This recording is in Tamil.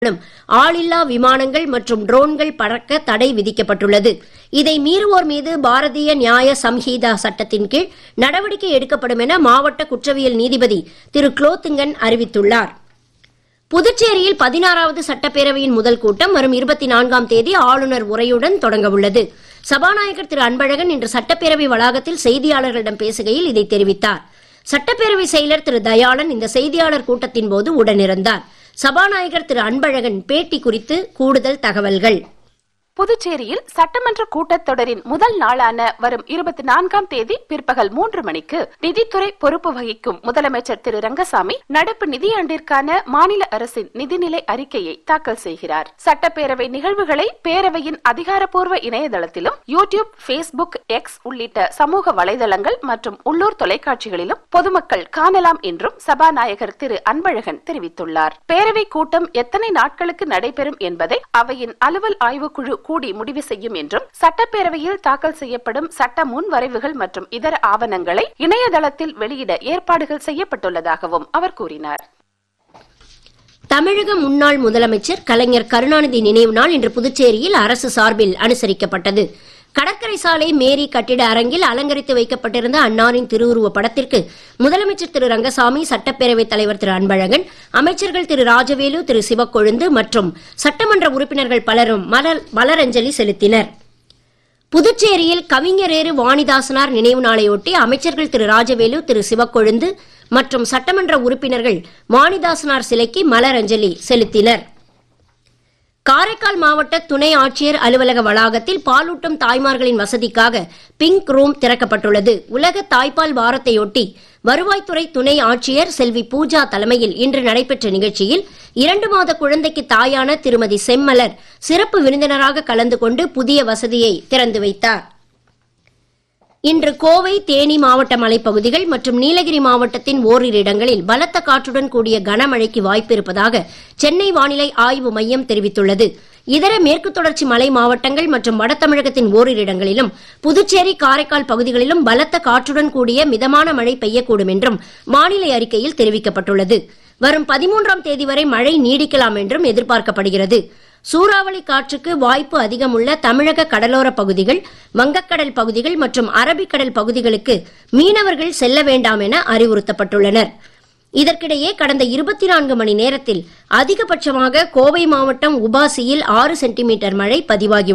ஆளில்லா விமானங்கள் மற்றும் ட்ரோன்கள் பறக்க தடை விதிக்கப்பட்டுள்ளது இதை மீறுவோர் மீது பாரதிய நியாய சம்ஹிதா சட்டத்தின் கீழ் நடவடிக்கை எடுக்கப்படும் என மாவட்ட குற்றவியல் நீதிபதி திரு குலோத்துங்கன் அறிவித்துள்ளார் புதுச்சேரியில் பதினாறாவது சட்டப்பேரவையின் முதல் கூட்டம் வரும் இருபத்தி நான்காம் தேதி ஆளுநர் உரையுடன் தொடங்க உள்ளது சபாநாயகர் திரு அன்பழகன் இன்று சட்டப்பேரவை வளாகத்தில் செய்தியாளர்களிடம் பேசுகையில் இதை தெரிவித்தார் சட்டப்பேரவை செயலர் திரு தயாளன் இந்த செய்தியாளர் கூட்டத்தின் போது உடனிருந்தார் சபாநாயகர் திரு அன்பழகன் பேட்டி குறித்து கூடுதல் தகவல்கள் புதுச்சேரியில் சட்டமன்ற கூட்டத்தொடரின் முதல் நாளான வரும் இருபத்தி நான்காம் தேதி பிற்பகல் மூன்று மணிக்கு நிதித்துறை பொறுப்பு வகிக்கும் முதலமைச்சர் திரு ரங்கசாமி நடப்பு நிதியாண்டிற்கான மாநில அரசின் நிதிநிலை அறிக்கையை தாக்கல் செய்கிறார் சட்டப்பேரவை நிகழ்வுகளை பேரவையின் அதிகாரப்பூர்வ இணையதளத்திலும் யூ டியூப் பேஸ்புக் எக்ஸ் உள்ளிட்ட சமூக வலைதளங்கள் மற்றும் உள்ளூர் தொலைக்காட்சிகளிலும் பொதுமக்கள் காணலாம் என்றும் சபாநாயகர் திரு அன்பழகன் தெரிவித்துள்ளார் பேரவை கூட்டம் எத்தனை நாட்களுக்கு நடைபெறும் என்பதை அவையின் அலுவல் ஆய்வுக்குழு கூடி முடிவு செய்யும் என்றும் சட்டப்பேரவையில் தாக்கல் செய்யப்படும் சட்ட முன்வரைவுகள் மற்றும் இதர ஆவணங்களை இணையதளத்தில் வெளியிட ஏற்பாடுகள் செய்யப்பட்டுள்ளதாகவும் அவர் கூறினார் தமிழக முன்னாள் முதலமைச்சர் கலைஞர் கருணாநிதி நினைவு நாள் இன்று புதுச்சேரியில் அரசு சார்பில் அனுசரிக்கப்பட்டது கடற்கரை சாலை மேரி கட்டிட அரங்கில் அலங்கரித்து வைக்கப்பட்டிருந்த அன்னாரின் திருவுருவ படத்திற்கு முதலமைச்சர் திரு ரங்கசாமி சட்டப்பேரவைத் தலைவர் திரு அன்பழகன் அமைச்சர்கள் திரு ராஜவேலு திரு சிவக்கொழுந்து மற்றும் சட்டமன்ற உறுப்பினர்கள் பலரும் மலர் மலரஞ்சலி செலுத்தினர் புதுச்சேரியில் கவிஞரேறு வாணிதாசனார் நினைவு நாளையொட்டி அமைச்சர்கள் திரு ராஜவேலு திரு சிவக்கொழுந்து மற்றும் சட்டமன்ற உறுப்பினர்கள் வாணிதாசனார் சிலைக்கு மலரஞ்சலி செலுத்தினர் காரைக்கால் மாவட்ட துணை ஆட்சியர் அலுவலக வளாகத்தில் பாலூட்டும் தாய்மார்களின் வசதிக்காக பிங்க் ரூம் திறக்கப்பட்டுள்ளது உலக தாய்ப்பால் வாரத்தையொட்டி வருவாய்த்துறை துணை ஆட்சியர் செல்வி பூஜா தலைமையில் இன்று நடைபெற்ற நிகழ்ச்சியில் இரண்டு மாத குழந்தைக்கு தாயான திருமதி செம்மலர் சிறப்பு விருந்தினராக கலந்து கொண்டு புதிய வசதியை திறந்து வைத்தார் இன்று கோவை தேனி மாவட்ட மலைப்பகுதிகள் மற்றும் நீலகிரி மாவட்டத்தின் ஓரிரு இடங்களில் பலத்த காற்றுடன் கூடிய கனமழைக்கு வாய்ப்பு இருப்பதாக சென்னை வானிலை ஆய்வு மையம் தெரிவித்துள்ளது இதர மேற்கு தொடர்ச்சி மலை மாவட்டங்கள் மற்றும் வட தமிழகத்தின் ஓரிரு இடங்களிலும் புதுச்சேரி காரைக்கால் பகுதிகளிலும் பலத்த காற்றுடன் கூடிய மிதமான மழை பெய்யக்கூடும் என்றும் வானிலை அறிக்கையில் தெரிவிக்கப்பட்டுள்ளது வரும் பதிமூன்றாம் தேதி வரை மழை நீடிக்கலாம் என்றும் எதிர்பார்க்கப்படுகிறது சூறாவளி காற்றுக்கு வாய்ப்பு அதிகம் உள்ள தமிழக கடலோர பகுதிகள் வங்கக்கடல் பகுதிகள் மற்றும் அரபிக்கடல் பகுதிகளுக்கு மீனவர்கள் செல்ல வேண்டாம் என அறிவுறுத்தப்பட்டுள்ளனர் இதற்கிடையே கடந்த இருபத்தி நான்கு மணி நேரத்தில் அதிகபட்சமாக கோவை மாவட்டம் உபாசியில் ஆறு சென்டிமீட்டர் மழை பதிவாகி